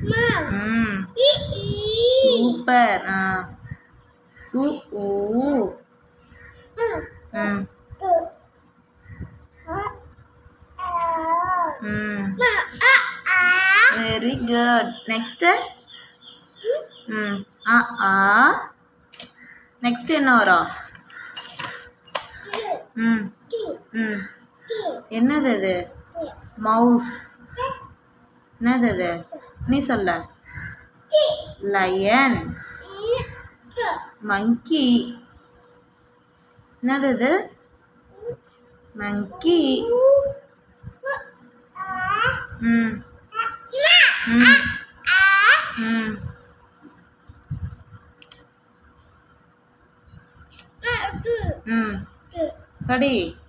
ம் சூப்பர் ஆ உ ஊ ம் ம் வெரி குட் நெக்ஸ்ட்டு ம் ஆ ஆ நெக்ஸ்ட் என்ன வரும் ம் ம் என்னது அது மவுஸ் என்னது அது நீ சொல்ல லயன் மங்கி என்னது அது மங்கி ம் ம் ம் ம் படி